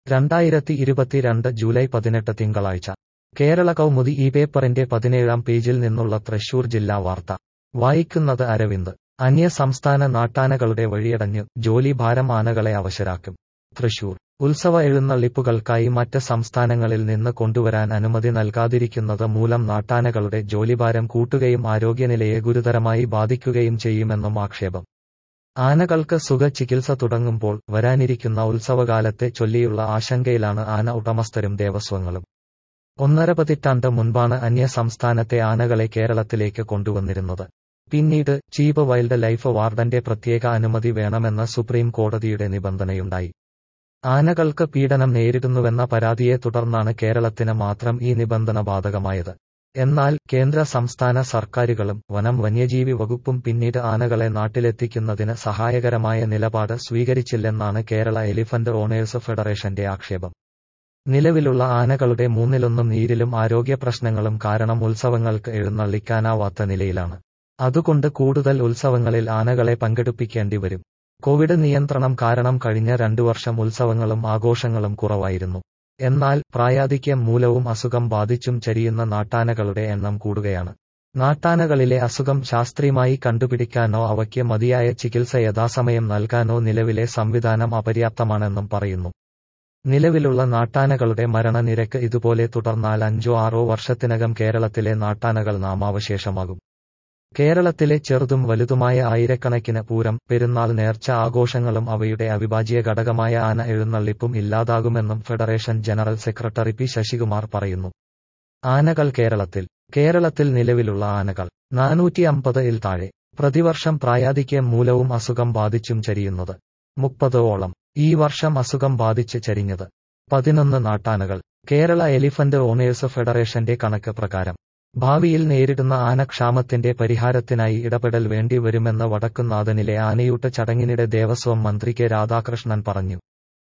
രണ്ടായിരത്തി ഇരുപത്തിരണ്ട് ജൂലൈ പതിനെട്ട് തിങ്കളാഴ്ച കേരള കൗമുദി ഈ പേപ്പറിന്റെ പതിനേഴാം പേജിൽ നിന്നുള്ള തൃശൂർ ജില്ലാ വാർത്ത വായിക്കുന്നത് അരവിന്ദ് അന്യ സംസ്ഥാന നാട്ടാനകളുടെ വഴിയടഞ്ഞു ജോലി ഭാരം ആനകളെ അവശരാക്കും തൃശൂർ ഉത്സവ എഴുന്നള്ളിപ്പുകൾക്കായി മറ്റ് സംസ്ഥാനങ്ങളിൽ നിന്ന് കൊണ്ടുവരാൻ അനുമതി നൽകാതിരിക്കുന്നത് മൂലം നാട്ടാനകളുടെ ജോലിഭാരം കൂട്ടുകയും ആരോഗ്യനിലയെ ഗുരുതരമായി ബാധിക്കുകയും ചെയ്യുമെന്നും ആക്ഷേപം ആനകൾക്ക് സുഖ ചികിത്സ തുടങ്ങുമ്പോൾ വരാനിരിക്കുന്ന ഉത്സവകാലത്തെ ചൊല്ലിയുള്ള ആശങ്കയിലാണ് ആന ഉടമസ്ഥരും ദേവസ്വങ്ങളും ഒന്നര പതിറ്റാണ്ട് മുൻപാണ് അന്യ സംസ്ഥാനത്തെ ആനകളെ കേരളത്തിലേക്ക് കൊണ്ടുവന്നിരുന്നത് പിന്നീട് ചീഫ് വൈൽഡ് ലൈഫ് വാർഡന്റെ പ്രത്യേക അനുമതി വേണമെന്ന സുപ്രീം കോടതിയുടെ നിബന്ധനയുണ്ടായി ആനകൾക്ക് പീഡനം നേരിടുന്നുവെന്ന പരാതിയെ തുടർന്നാണ് കേരളത്തിന് മാത്രം ഈ നിബന്ധന ബാധകമായത് എന്നാൽ കേന്ദ്ര സംസ്ഥാന സർക്കാരുകളും വനം വന്യജീവി വകുപ്പും പിന്നീട് ആനകളെ നാട്ടിലെത്തിക്കുന്നതിന് സഹായകരമായ നിലപാട് സ്വീകരിച്ചില്ലെന്നാണ് കേരള എലിഫന്റ് ഓണേഴ്സ് ഫെഡറേഷന്റെ ആക്ഷേപം നിലവിലുള്ള ആനകളുടെ മൂന്നിലൊന്നും നീരിലും ആരോഗ്യ പ്രശ്നങ്ങളും കാരണം ഉത്സവങ്ങൾക്ക് എഴുന്നള്ളിക്കാനാവാത്ത നിലയിലാണ് അതുകൊണ്ട് കൂടുതൽ ഉത്സവങ്ങളിൽ ആനകളെ പങ്കെടുപ്പിക്കേണ്ടി വരും കോവിഡ് നിയന്ത്രണം കാരണം കഴിഞ്ഞ രണ്ടു വർഷം ഉത്സവങ്ങളും ആഘോഷങ്ങളും കുറവായിരുന്നു എന്നാൽ പ്രായാധിക്യം മൂലവും അസുഖം ബാധിച്ചും ചരിയുന്ന നാട്ടാനകളുടെ എണ്ണം കൂടുകയാണ് നാട്ടാനകളിലെ അസുഖം ശാസ്ത്രീയമായി കണ്ടുപിടിക്കാനോ അവയ്ക്ക് മതിയായ ചികിത്സ യഥാസമയം നൽകാനോ നിലവിലെ സംവിധാനം അപര്യാപ്തമാണെന്നും പറയുന്നു നിലവിലുള്ള നാട്ടാനകളുടെ മരണനിരക്ക് ഇതുപോലെ തുടർന്നാൽ അഞ്ചോ ആറോ വർഷത്തിനകം കേരളത്തിലെ നാട്ടാനകൾ നാമാവശേഷമാകും കേരളത്തിലെ ചെറുതും വലുതുമായ ആയിരക്കണക്കിന് പൂരം പെരുന്നാൾ നേർച്ച ആഘോഷങ്ങളും അവയുടെ അവിഭാജ്യ ഘടകമായ ആന എഴുന്നള്ളിപ്പും ഇല്ലാതാകുമെന്നും federation general secretary P Sasikumar പറയുന്നു ആനകൾ കേരളത്തിൽ കേരളത്തിൽ നിലവിലുള്ള ആനകൾ നാനൂറ്റി അമ്പത് ഇൽ താഴെ പ്രതിവർഷം പ്രായാധിക്യം മൂലവും അസുഖം ബാധിച്ചും ചരിയുന്നത് മുപ്പത് ഓളം ഈ വർഷം അസുഖം ബാധിച്ച് ചരിഞ്ഞത് പതിനൊന്ന് നാട്ടാനകൾ കേരള എലിഫന്റ് ഓണേഴ്സ് ഫെഡറേഷന്റെ കണക്ക് പ്രകാരം ഭാവിയിൽ നേരിടുന്ന ആനക്ഷാമത്തിന്റെ പരിഹാരത്തിനായി ഇടപെടൽ വേണ്ടി വരുമെന്ന് വടക്കുന്നാഥനിലെ ആനയൂട്ട് ചടങ്ങിനിടെ ദേവസ്വം മന്ത്രി കെ രാധാകൃഷ്ണൻ പറഞ്ഞു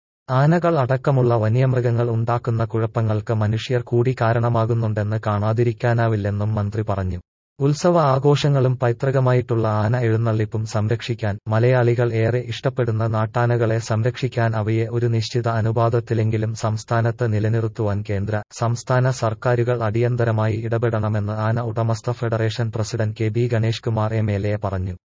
ആനകൾ അടക്കമുള്ള വന്യമൃഗങ്ങൾ ഉണ്ടാക്കുന്ന കുഴപ്പങ്ങൾക്ക് മനുഷ്യർ കൂടി കാരണമാകുന്നുണ്ടെന്ന് കാണാതിരിക്കാനാവില്ലെന്നും മന്ത്രി പറഞ്ഞു ഉത്സവ ആഘോഷങ്ങളും പൈതൃകമായിട്ടുള്ള ആന എഴുന്നള്ളിപ്പും സംരക്ഷിക്കാൻ മലയാളികൾ ഏറെ ഇഷ്ടപ്പെടുന്ന നാട്ടാനകളെ സംരക്ഷിക്കാൻ അവയെ ഒരു നിശ്ചിത അനുപാതത്തിലെങ്കിലും സംസ്ഥാനത്ത് നിലനിർത്തുവാൻ കേന്ദ്ര സംസ്ഥാന സർക്കാരുകൾ അടിയന്തരമായി ഇടപെടണമെന്ന് ആന ഉടമസ്ഥ federation president K B Ganesh Kumar M L A പറഞ്ഞു